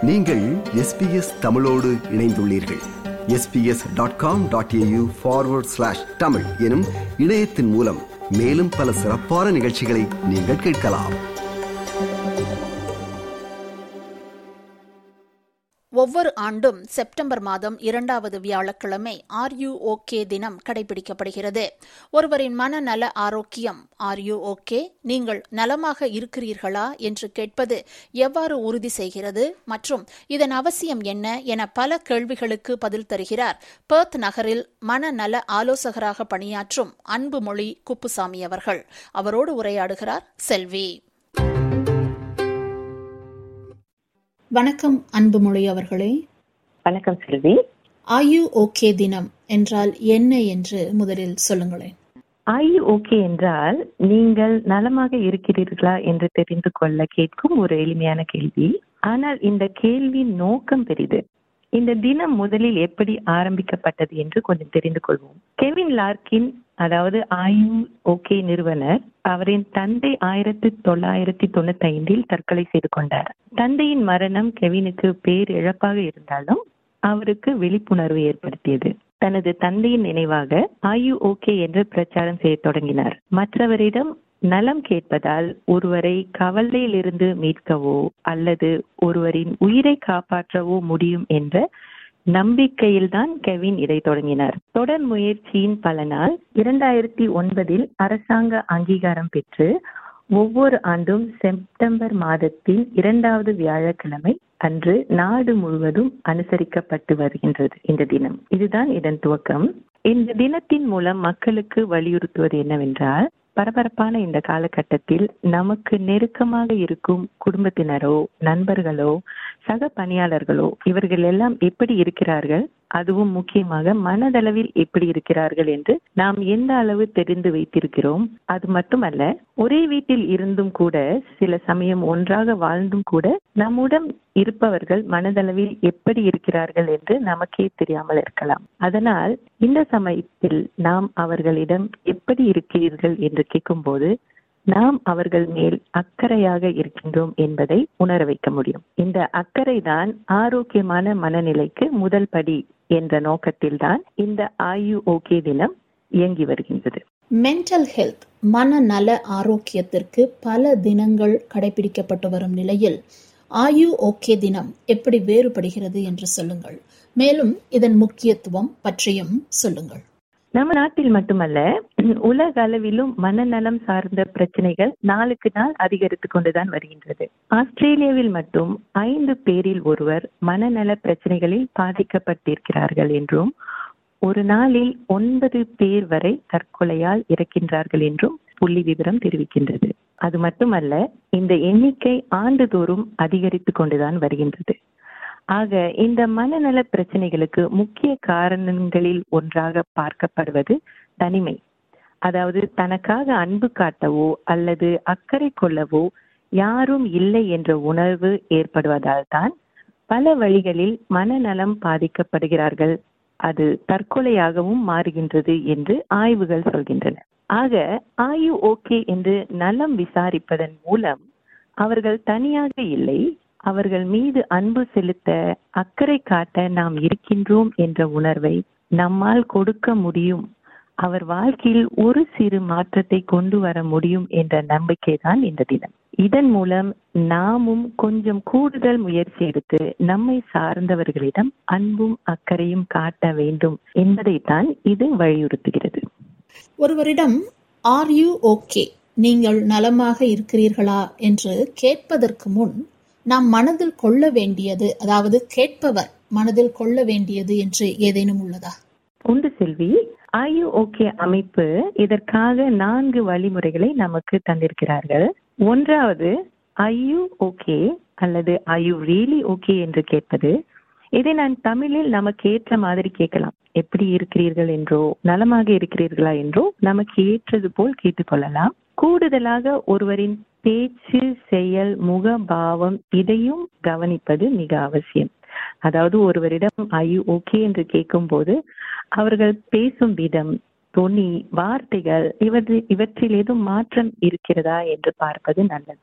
நீங்கள் எஸ்பிஎஸ் தமிழோடு இணைந்துள்ளீர்கள் SBS dot com dot AU forward slash Tamil எனும் இணையத்தின் மூலம் மேலும் பல சிறப்பான நிகழ்ச்சிகளை நீங்கள் கேட்கலாம் ஒவ்வொரு ஆண்டும் செப்டம்பர் மாதம் இரண்டாவது வியாழக்கிழமை ஆர்யூ ஓகே தினம் கடைபிடிக்கப்படுகிறது ஒருவரின் மனநல ஆரோக்கியம் ஆர்யூ ஓகே நீங்கள் நலமாக இருக்கிறீர்களா என்று கேட்பது எவ்வாறு உறுதி செய்கிறது மற்றும் இதன் அவசியம் என்ன என பல கேள்விகளுக்கு பதில் தருகிறார் பெர்த் நகரில் மனநல ஆலோசகராக பணியாற்றும் அன்புமொழி குப்புசாமி அவர்கள் அவரோடு உரையாடுகிறார் செல்வி வணக்கம் அன்புமொழி அவர்களே வணக்கம் செல்வி ஆயு ஓகே தினம் என்றால் என்ன என்று முதலில் சொல்லுங்களேன் ஆயு ஓகே என்றால் நீங்கள் நலமாக இருக்கிறீர்களா என்று தெரிந்து கொள்ள கேட்கும் ஒரு எளிமையான கேள்வி ஆனால் இந்த கேள்வியின் நோக்கம் பெரிது இந்த தினம் முதலில் எப்படி ஆரம்பிக்கப்பட்டது என்று கொஞ்சம் தெரிந்து கொள்வோம் கெவின் லார்கின் அதாவது ஆயு ஓகே நிறுவனர் அவரின் தந்தை ஆயிரத்தி தொள்ளாயிரத்தி தொண்ணூத்தி ஐந்தில் தற்கொலை செய்து கொண்டார் தந்தையின் மரணம் கெவினுக்கு பேர் இழப்பாக இருந்தாலும் அவருக்கு விழிப்புணர்வு ஏற்படுத்தியது தனது தந்தையின் நினைவாக ஆயு ஓகே என்று பிரச்சாரம் செய்ய தொடங்கினார் மற்றவரிடம் நலம் கேட்பதால் ஒருவரை கவலையிலிருந்து மீட்கவோ அல்லது ஒருவரின் உயிரை காப்பாற்றவோ முடியும் என்ற நம்பிக்கையில்தான் கெவின் இதை தொடங்கினார் தொடர் முயற்சியின் பலனால் இரண்டாயிரத்தி ஒன்பதில் அரசாங்க அங்கீகாரம் பெற்று ஒவ்வொரு ஆண்டும் செப்டம்பர் மாதத்தில் இரண்டாவது வியாழக்கிழமை அன்று நாடு முழுவதும் அனுசரிக்கப்பட்டு வருகின்றது இந்த தினம் இதுதான் இதன் துவக்கம் இந்த தினத்தின் மூலம் மக்களுக்கு வலியுறுத்துவது என்னவென்றால் பரபரப்பான இந்த காலகட்டத்தில் நமக்கு நெருக்கமாக இருக்கும் குடும்பத்தினரோ நண்பர்களோ சக பணியாளர்களோ இவர்கள் எல்லாம் எப்படி இருக்கிறார்கள் அதுவும் முக்கியமாக மனதளவில் எப்படி இருக்கிறார்கள் என்று நாம் எந்த அளவு தெரிந்து வைத்திருக்கிறோம் அது மட்டுமல்ல ஒரே வீட்டில் இருந்தும் கூட சில சமயம் ஒன்றாக வாழ்ந்தும் கூட நம்முடன் இருப்பவர்கள் மனதளவில் எப்படி இருக்கிறார்கள் என்று நமக்கே தெரியாமல் இருக்கலாம் அதனால் இந்த சமயத்தில் நாம் அவர்களிடம் எப்படி இருக்கிறீர்கள் என்று கேட்கும்போது நாம் அவர்கள் மேல் அக்கறையாக இருக்கின்றோம் என்பதை உணர வைக்க முடியும் இந்த அக்கறை தான் ஆரோக்கியமான மனநிலைக்கு முதல் படி என்ற நோக்கத்தில்தான் இந்த ஆயு ஓகே தினம் இயங்கி வருகின்றது மென்டல் ஹெல்த் மனநல ஆரோக்கியத்திற்கு பல தினங்கள் கடைபிடிக்கப்பட்டு வரும் நிலையில் ஆயு ஓகே தினம் எப்படி வேறுபடுகிறது என்று சொல்லுங்கள் மேலும் இதன் முக்கியத்துவம் பற்றியும் சொல்லுங்கள் நம்ம நாட்டில் மட்டுமல்ல உலக அளவிலும் மனநலம் சார்ந்த பிரச்சனைகள் நாளுக்கு நாள் அதிகரித்து கொண்டுதான் வருகின்றது ஆஸ்திரேலியாவில் மட்டும் ஐந்து பேரில் ஒருவர் மனநல பிரச்சனைகளில் பாதிக்கப்பட்டிருக்கிறார்கள் என்றும் ஒரு நாளில் ஒன்பது பேர் வரை தற்கொலையால் இறக்கின்றார்கள் என்றும் புள்ளி விவரம் தெரிவிக்கின்றது அது மட்டுமல்ல இந்த எண்ணிக்கை ஆண்டுதோறும் அதிகரித்து கொண்டுதான் வருகின்றது ஆக இந்த மனநல பிரச்சனைகளுக்கு முக்கிய காரணங்களில் ஒன்றாக பார்க்கப்படுவது தனிமை அதாவது தனக்காக அன்பு காட்டவோ அல்லது அக்கறை கொள்ளவோ யாரும் இல்லை என்ற உணர்வு ஏற்படுவதால் தான் பல வழிகளில் மனநலம் பாதிக்கப்படுகிறார்கள் அது தற்கொலையாகவும் மாறுகின்றது என்று ஆய்வுகள் சொல்கின்றன ஆக ஆயு ஓகே என்று நலம் விசாரிப்பதன் மூலம் அவர்கள் தனியாக இல்லை அவர்கள் மீது அன்பு செலுத்த அக்கறை காட்ட நாம் இருக்கின்றோம் என்ற உணர்வை நம்மால் கொடுக்க முடியும் அவர் வாழ்க்கையில் ஒரு சிறு மாற்றத்தை கொண்டு வர முடியும் என்ற நம்பிக்கை தான் இந்த தினம் இதன் மூலம் நாமும் கொஞ்சம் கூடுதல் முயற்சி எடுத்து நம்மை சார்ந்தவர்களிடம் அன்பும் அக்கறையும் காட்ட வேண்டும் என்பதைத்தான் இது வலியுறுத்துகிறது ஒருவரிடம் ஆர் யூ ஓகே நீங்கள் நலமாக இருக்கிறீர்களா என்று கேட்பதற்கு முன் நாம் மனதில் கொள்ள வேண்டியது அதாவது கேட்பவர் மனதில் கொள்ள வேண்டியது என்று ஏதேனும் உள்ளதா உண்டு செல்வி ஐயு ஓகே அமைப்பு இதற்காக நான்கு வழிமுறைகளை நமக்கு தந்திருக்கிறார்கள் ஒன்றாவது ஐயு ஓகே அல்லது ஐயு ரியலி ஓகே என்று கேட்பது இதை நான் தமிழில் நமக்கு ஏற்ற மாதிரி கேட்கலாம் எப்படி இருக்கிறீர்கள் என்றோ நலமாக இருக்கிறீர்களா என்றோ நமக்கு ஏற்றது போல் கேட்டுக்கொள்ளலாம் கூடுதலாக ஒருவரின் பேச்சு செயல் முக பாவம் இதையும் கவனிப்பது மிக அவசியம் அதாவது ஒருவரிடம் ஐயு ஓகே என்று கேட்கும்போது அவர்கள் பேசும் விதம் தொனி வார்த்தைகள் இவற்றில் இவற்றில் ஏதும் மாற்றம் இருக்கிறதா என்று பார்ப்பது நல்லது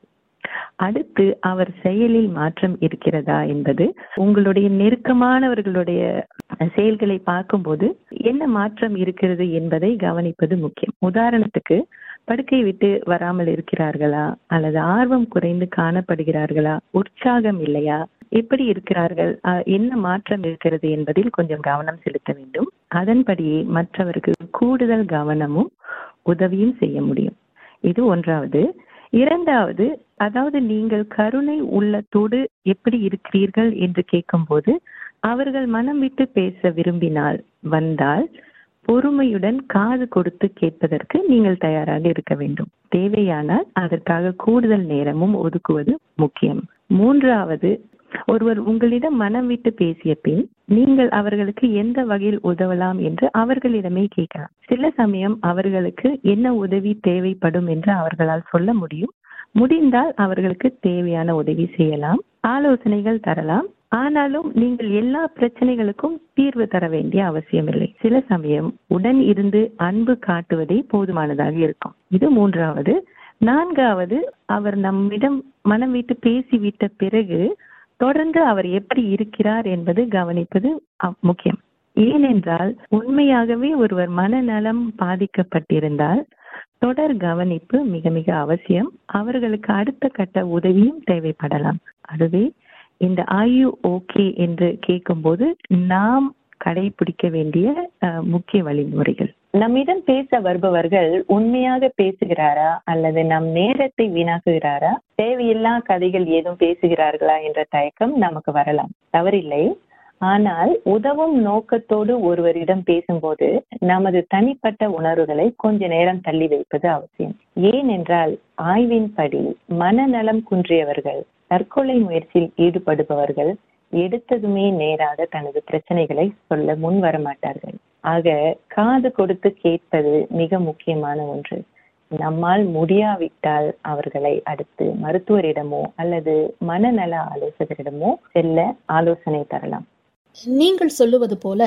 அடுத்து அவர் செயலில் மாற்றம் இருக்கிறதா என்பது உங்களுடைய நெருக்கமானவர்களுடைய செயல்களை பார்க்கும்போது என்ன மாற்றம் இருக்கிறது என்பதை கவனிப்பது முக்கியம் உதாரணத்துக்கு படுக்கை விட்டு வராமல் இருக்கிறார்களா அல்லது ஆர்வம் குறைந்து காணப்படுகிறார்களா உற்சாகம் இல்லையா எப்படி இருக்கிறார்கள் அஹ், என்ன மாற்றம் இருக்கிறது என்பதில் கொஞ்சம் கவனம் செலுத்த வேண்டும் அதன்படியே மற்றவருக்கு கூடுதல் கவனமும் உதவியும் செய்ய முடியும் இது ஒன்றாவது இரண்டாவது அதாவது நீங்கள் கருணை உள்ளத்தோடு எப்படி இருக்கிறீர்கள் என்று கேட்கும்போது அவர்கள் மனம் விட்டு பேச விரும்பினால் வந்தால் பொறுமையுடன் காது கொடுத்து கேட்பதற்கு நீங்கள் தயாராக இருக்க வேண்டும் தேவையானால் அதற்காக கூடுதல் நேரமும் ஒதுக்குவது முக்கியம் மூன்றாவது ஒருவர் உங்களிடம் மனம் விட்டு பேசிய பின் நீங்கள் அவர்களுக்கு எந்த வகையில் உதவலாம் என்று அவர்களிடமே கேட்கலாம் சில சமயம் அவர்களுக்கு என்ன உதவி தேவைப்படும் என்று அவர்களால் சொல்ல முடியும் முடிந்தால் அவர்களுக்கு தேவையான உதவி செய்யலாம் ஆலோசனைகள் தரலாம் ஆனாலும் நீங்கள் எல்லா பிரச்சனைகளுக்கும் தீர்வு தர வேண்டிய அவசியமில்லை சில சமயம் உடன் இருந்து அன்பு காட்டுவதே போதுமானதாக இருக்கும் இது மூன்றாவது நான்காவது அவர் நம்மிடம் மனம் விட்டு பேசிவிட்ட பிறகு தொடர்ந்து அவர் எப்படி இருக்கிறார் என்பது கவனிப்பது அ- முக்கியம் ஏனென்றால் உண்மையாகவே ஒருவர் மனநலம் பாதிக்கப்பட்டிருந்தால் தொடர் கவனிப்பு மிக மிக அவசியம் அவர்களுக்கு அடுத்த கட்ட உதவியும் தேவைப்படலாம் அதுவே இந்த ஆயு ஓகே என்று கேட்கும்போது நாம் கடைபிடிக்க வேண்டிய அஹ், முக்கிய வழிமுறைகள் நம்மிடம் பேச வருபவர்கள் உண்மையாக பேசுகிறாரா அல்லது நம் நேரத்தை வீணாக்குகிறாரா தேவையில்லா கதைகள் ஏதும் பேசுகிறார்களா என்ற தயக்கம் நமக்கு வரலாம் தவறில்லை ஆனால் உதவும் நோக்கத்தோடு ஒருவரிடம் பேசும்போது நமது தனிப்பட்ட உணர்வுகளை கொஞ்ச நேரம் தள்ளி வைப்பது அவசியம் ஏனென்றால் ஆய்வின்படி மனநலம் குன்றியவர்கள் தற்கொலை முயற்சியில் ஈடுபடுபவர்கள் எடுத்ததுமே நேராக தனது பிரச்சனைகளை சொல்ல முன் வர மாட்டார்கள் ஆக காது கொடுத்து கேட்பது மிக முக்கியமான ஒன்று நம்மால் முடியாவிட்டால் அவர்களை அடுத்து மருத்துவரிடமோ அல்லது மனநல ஆலோசகரிடமோ செல்ல ஆலோசனை தரலாம் நீங்கள் சொல்லுவது போல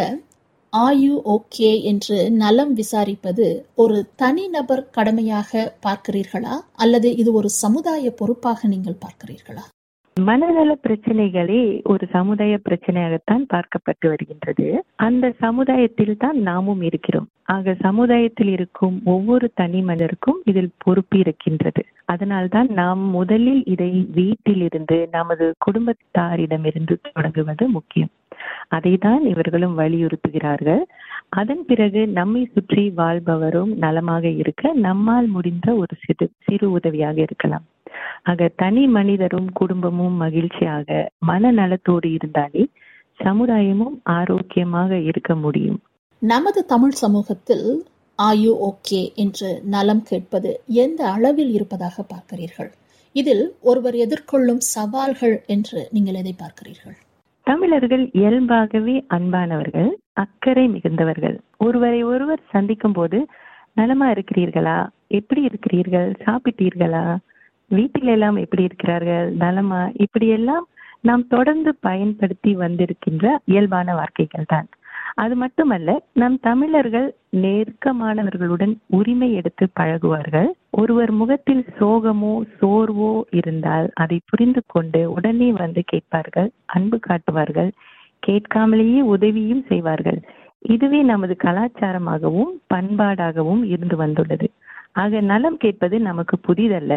ஆயு ஓகே என்று நலம் விசாரிப்பது ஒரு தனிநபர் கடமையாக பார்க்கிறீர்களா அல்லது இது ஒரு சமுதாய பொறுப்பாக நீங்கள் பார்க்கிறீர்களா மனநல பிரச்சனைகளே ஒரு சமுதாய பிரச்சனையாகத்தான் பார்க்கப்பட்டு வருகின்றது அந்த சமுதாயத்தில் தான் நாமும் இருக்கிறோம் ஆக சமுதாயத்தில் இருக்கும் ஒவ்வொரு தனி மனிதருக்கும் இதில் பொறுப்பு இருக்கின்றது அதனால்தான் நாம் முதலில் இதை வீட்டிலிருந்து நமது குடும்பத்தாரிடமிருந்து தொடங்குவது முக்கியம் அதைதான் இவர்களும் வலியுறுத்துகிறார்கள் அதன் பிறகு நம்மை சுற்றி வாழ்பவரும் நலமாக இருக்க நம்மால் முடிந்த ஒரு சிறு சிறு உதவியாக இருக்கலாம் ஆக தனி மனிதரும் குடும்பமும் மகிழ்ச்சியாக மனநலத்தோடு இருந்தாலே சமுதாயமும் ஆரோக்கியமாக இருக்க முடியும் நமது தமிழ் சமூகத்தில் ஆயு ஓகே என்று நலம் கேட்பது எந்த அளவில் இருப்பதாக பார்க்கிறீர்கள் இதில் ஒருவர் எதிர்கொள்ளும் சவால்கள் என்று நீங்கள் எதை பார்க்கிறீர்கள் தமிழர்கள் இயல்பாகவே அன்பானவர்கள் அக்கறை மிகுந்தவர்கள் ஒருவரை ஒருவர் சந்திக்கும் போது நலமா இருக்கிறீர்களா எப்படி இருக்கிறீர்கள் சாப்பிட்டீர்களா வீட்டில் எல்லாம் எப்படி இருக்கிறார்கள் நலமா இப்படி எல்லாம் நாம் தொடர்ந்து பயன்படுத்தி வந்திருக்கின்ற இயல்பான வார்த்தைகள் தான் அது மட்டுமல்ல நம் தமிழர்கள் நெருக்கமானவர்களுடன் உரிமை எடுத்து பழகுவார்கள் ஒருவர் முகத்தில் சோகமோ சோர்வோ இருந்தால் அதை புரிந்து கொண்டு உடனே வந்து கேட்பார்கள் அன்பு காட்டுவார்கள் கேட்காமலேயே உதவியும் செய்வார்கள் இதுவே நமது கலாச்சாரமாகவும் பண்பாடாகவும் இருந்து வந்துள்ளது ஆக நலம் கேட்பது நமக்கு புதிதல்ல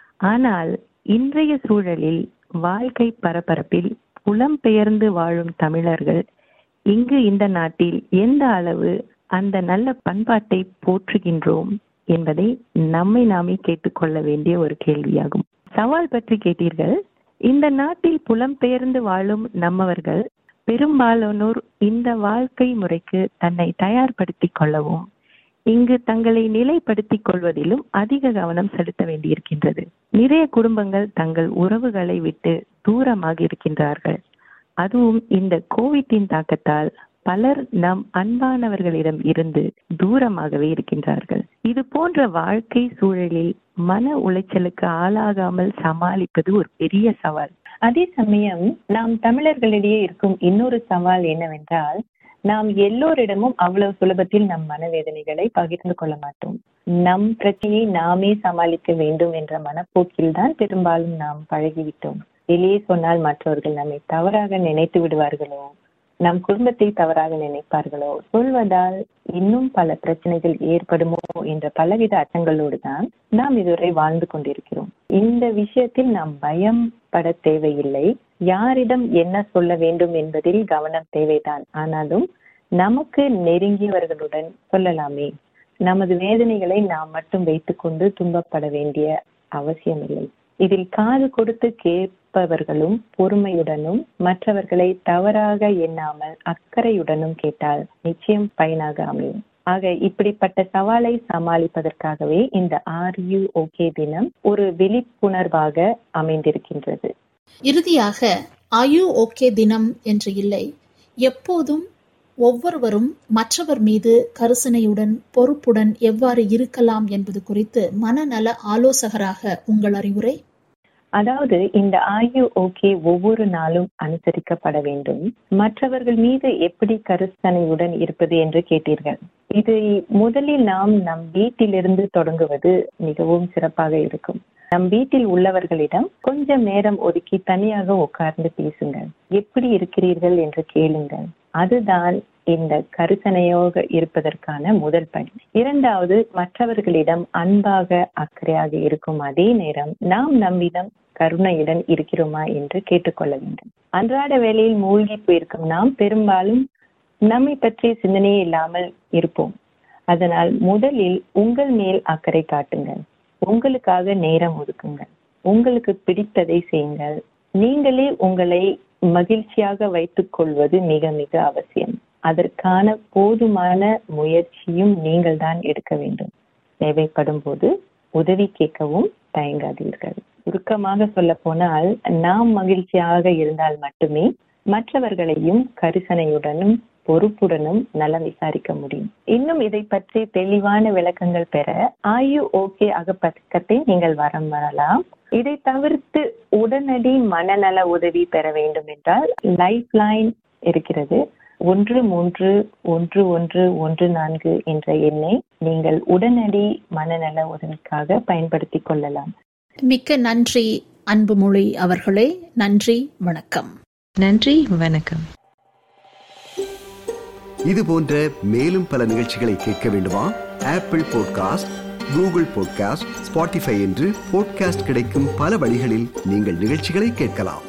ஆனால் இன்றைய சூழலில் வாழ்க்கை பரபரப்பில் புலம்பெயர்ந்து வாழும் தமிழர்கள் இங்கு இந்த நாட்டில் எந்த அளவு அந்த நல்ல பண்பாட்டை போற்றுகின்றோம் என்பதை நம்மை நாமே கேட்டுக்கொள்ள வேண்டிய ஒரு கேள்வியாகும் சவால் பற்றி கேட்டீர்கள் இந்த நாட்டில் புலம்பெயர்ந்து வாழும் நம்மவர்கள் பெரும்பாலானோர் இந்த வாழ்க்கை முறைக்கு தன்னை தயார்படுத்திக் கொள்ளவும் இங்கு தங்களை நிலைப்படுத்திக் கொள்வதிலும் அதிக கவனம் செலுத்த வேண்டியிருக்கின்றது நிறைய குடும்பங்கள் தங்கள் உறவுகளை விட்டு தூரமாக இருக்கின்றார்கள் அதுவும் இந்த கோவிட்டின் தாக்கத்தால் பலர் நம் அன்பானவர்களிடம் இருந்து தூரமாகவே இருக்கின்றார்கள் இது போன்ற வாழ்க்கை சூழலில் மன உளைச்சலுக்கு ஆளாகாமல் சமாளிப்பது ஒரு பெரிய சவால் அதே சமயம் நாம் தமிழர்களிடையே இருக்கும் இன்னொரு சவால் என்னவென்றால் நாம் எல்லோரிடமும் அவ்வளவு சுலபத்தில் நம் மனவேதனைகளை பகிர்ந்து கொள்ள மாட்டோம் நம் பிரச்சனையை நாமே சமாளிக்க வேண்டும் என்ற மனப்போக்கில் தான் பெரும்பாலும் நாம் பழகிவிட்டோம் வெளியே சொன்னால் மற்றவர்கள் நம்மை தவறாக நினைத்து விடுவார்களோ நம் குடும்பத்தை தவறாக நினைப்பார்களோ சொல்வதால் இன்னும் பல பிரச்சனைகள் ஏற்படுமோ என்ற பலவித அச்சங்களோடு தான் நாம் இதுவரை வாழ்ந்து கொண்டிருக்கிறோம் இந்த விஷயத்தில் நாம் பயம் பட தேவையில்லை யாரிடம் என்ன சொல்ல வேண்டும் என்பதில் கவனம் தேவைதான் ஆனாலும் நமக்கு நெருங்கியவர்களுடன் சொல்லலாமே நமது வேதனைகளை நாம் மட்டும் வைத்துக்கொண்டு துன்பப்பட வேண்டிய அவசியமில்லை இதில் காது கொடுத்து கேட்பவர்களும் பொறுமையுடனும் மற்றவர்களை தவறாக எண்ணாமல் அக்கறையுடனும் கேட்டால் நிச்சயம் பயனாக அமையும் ஆக இப்படிப்பட்ட சவாலை சமாளிப்பதற்காகவே இந்த ஆர்யூ ஓகே தினம் ஒரு விழிப்புணர்வாக அமைந்திருக்கின்றது இறுதியாக ஆயு ஓகே தினம் என்று இல்லை எப்போதும் ஒவ்வொருவரும் மற்றவர் மீது கரிசனையுடன் பொறுப்புடன் எவ்வாறு இருக்கலாம் என்பது குறித்து மனநல ஆலோசகராக உங்கள் அறிவுரை அதாவது இந்த ஆயு ஓகே ஒவ்வொரு நாளும் அனுசரிக்கப்பட வேண்டும் மற்றவர்கள் மீது எப்படி கருத்தனையுடன் இருப்பது என்று கேட்டீர்கள் இதை முதலில் நாம் நம் வீட்டிலிருந்து தொடங்குவது மிகவும் சிறப்பாக இருக்கும் நம் வீட்டில் உள்ளவர்களிடம் கொஞ்சம் நேரம் ஒதுக்கி தனியாக உட்கார்ந்து பேசுங்கள் எப்படி இருக்கிறீர்கள் என்று கேளுங்கள் அதுதான் இந்த கருத்தனையோக இருப்பதற்கான முதல் படி இரண்டாவது மற்றவர்களிடம் அன்பாக அக்கறையாக இருக்கும் அதே நேரம் நாம் நம்மிடம் கருணையுடன் இருக்கிறோமா என்று கேட்டுக்கொள்ள வேண்டும் அன்றாட வேலையில் மூழ்கி போயிருக்கும் நாம் பெரும்பாலும் நம்மை பற்றிய சிந்தனையே இல்லாமல் இருப்போம் அதனால் முதலில் உங்கள் மேல் அக்கறை காட்டுங்கள் உங்களுக்காக நேரம் ஒதுக்குங்கள் உங்களுக்கு பிடித்ததை செய்யுங்கள் நீங்களே உங்களை மகிழ்ச்சியாக வைத்துக் கொள்வது மிக மிக அவசியம் அதற்கான போதுமான முயற்சியும் நீங்கள் தான் எடுக்க வேண்டும் தேவைப்படும் போது உதவி கேட்கவும் தயங்காதீர்கள் சுருக்கமாக சொல்ல போனால் நாம் மகிழ்ச்சியாக இருந்தால் மட்டுமே மற்றவர்களையும் கரிசனையுடனும் பொறுப்புடனும் நலம் விசாரிக்க முடியும் இன்னும் இதை பற்றி தெளிவான விளக்கங்கள் பெற ஆயு ஓகே அகப்பக்கத்தை நீங்கள் வரம் வரலாம் இதை தவிர்த்து உடனடி மனநல உதவி பெற வேண்டும் என்றால் லைஃப் லைன் இருக்கிறது ஒன்று மூன்று ஒன்று ஒன்று ஒன்று நான்கு என்ற எண்ணை நீங்கள் உடனடி மனநல உதவிக்காக பயன்படுத்திக் கொள்ளலாம் மிக்க நன்றி அன்புமொழி அவர்களே நன்றி வணக்கம் நன்றி வணக்கம் இது போன்ற மேலும் பல நிகழ்ச்சிகளை கேட்க வேண்டுமா Apple podcast Google podcast Spotify என்று பாட்காஸ்ட் கிடைக்கும் பல வழிகளில் நீங்கள் நிகழ்ச்சிகளை கேட்கலாம்